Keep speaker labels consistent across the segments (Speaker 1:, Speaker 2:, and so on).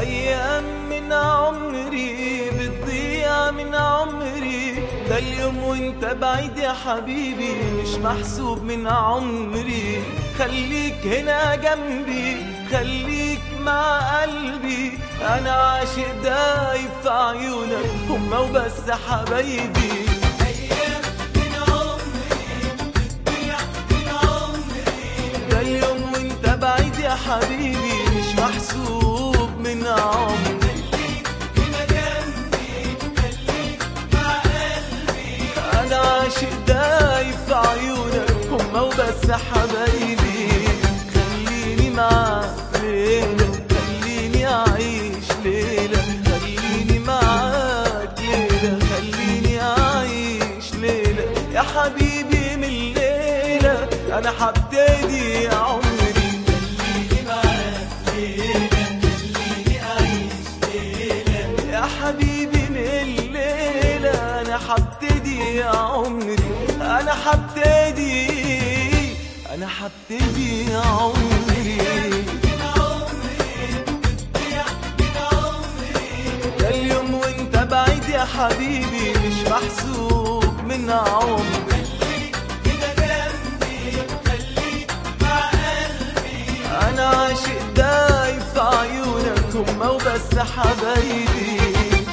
Speaker 1: أيام من عمري بتضيع من عمري ده اليوم وانت بعيد يا حبيبي مش محسوب من عمري خليك هنا جنبي خليك مع قلبي أنا عاشق دايب في عيونك هما وبس حبايبي
Speaker 2: أيام من عمري بتضيع من عمري
Speaker 1: ده اليوم وانت بعيد يا حبيبي مش محسوب من عمري
Speaker 2: خليك هنا جنبي خليك مع قلبي
Speaker 1: انا عاشق دايب في عيونك هما وبس حبايبي خليني معاك ليلة خليني اعيش ليلة خليني معاك ليلة خليني اعيش ليلة يا حبيبي من الليلة انا هبتدي عمري
Speaker 2: خليني معاك ليلة خليني أعيش ليلة
Speaker 1: يا حبيبي من الليلة أنا حبتدي عمري أنا حبتدي أنا حبتدي عمري
Speaker 2: من عمري بتضيع من عمري
Speaker 1: ده اليوم وانت بعيد يا حبيبي مش محسوب من عمري
Speaker 2: خليك هنا جنبي خليك مع قلبي
Speaker 1: أنا عاشق دايب في عيونك هما وبس حبايبي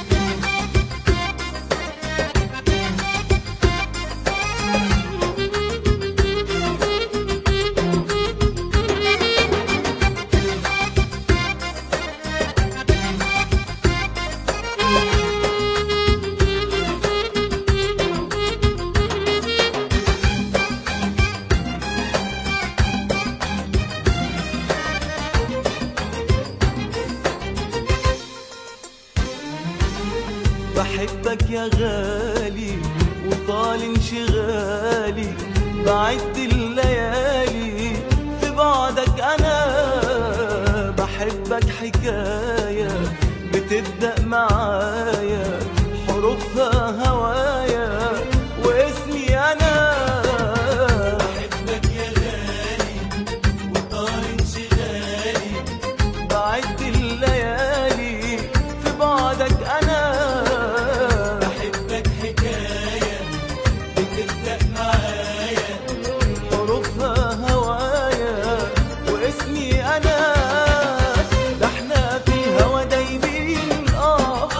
Speaker 1: بحبك يا غالي وطال انشغالي بعد الليالي في بعدك انا بحبك حكاية بتبدأ معايا حروفها هوايا واسمي انا
Speaker 2: بحبك يا غالي وطال انشغالي
Speaker 1: بعد الليالي في بعدك انا
Speaker 2: بحبك حكاية بتبدأ معايا
Speaker 1: حروفها هوايا واسمي انا ده احنا في الهوا دايبين اه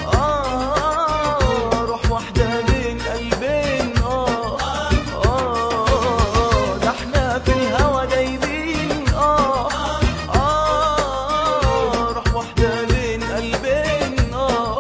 Speaker 1: اه روح واحدة بين قلبين اه اه ده احنا في الهوا دايبين اه اه روح واحدة بين قلبين اه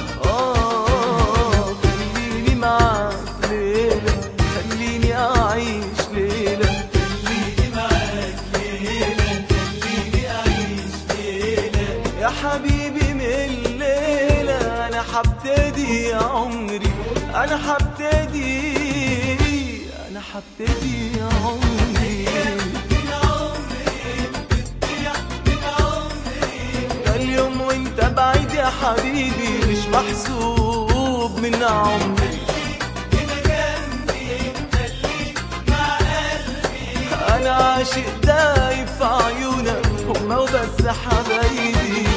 Speaker 1: اه خليني معاك ليلة خليني أعيش ليلة
Speaker 2: خليني معاك ليلة خليني أعيش ليلة
Speaker 1: يا حبيبي من الليلة أنا حبتدي عمري أنا حبتدي أنا حبتدي عمري
Speaker 2: من عمري بتضيع من عمري
Speaker 1: ده اليوم وانت بعيد يا حبيبي مش محسوب من عمري
Speaker 2: هنا جنبي خليك مع قلبي
Speaker 1: انا عاشق دايب في عيونك هما وبس حبايبي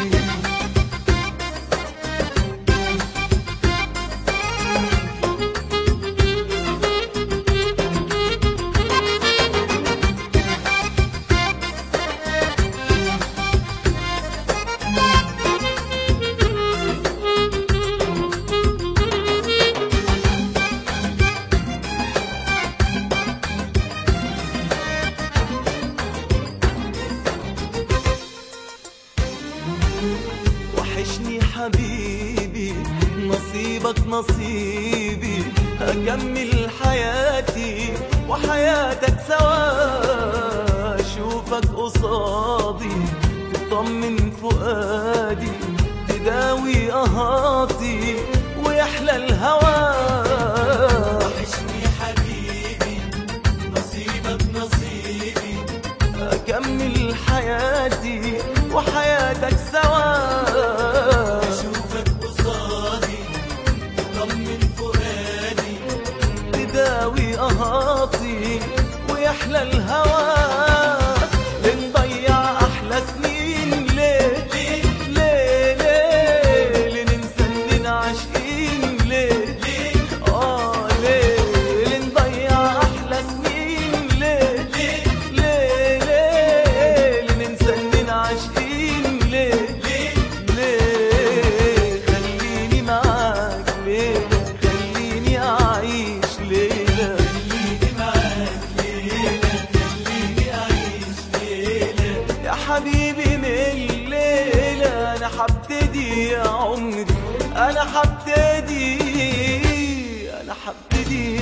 Speaker 1: وحشني حبيبي نصيبك نصيبي هكمل حياتي وحياتك سوا اشوفك قصادي تطمن فؤادي تداوي اهاتي ويحلى الهوى
Speaker 2: وحشني حبيبي نصيبك نصيبي
Speaker 1: اكمل حياتي وحياتك سوا
Speaker 2: أشوفك قصادي طمن فؤادي
Speaker 1: تداوي اهاتي ويحلى الهوى بنضيع احلى سنين ليه
Speaker 2: ليه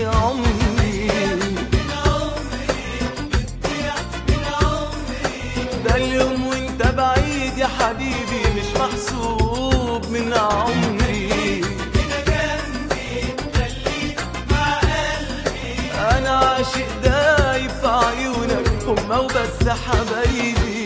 Speaker 1: عمري ده اليوم وانت بعيد يا حبيبي مش محسوب من عمري انا عاشق دايب في عيونك هما وبس حبايبي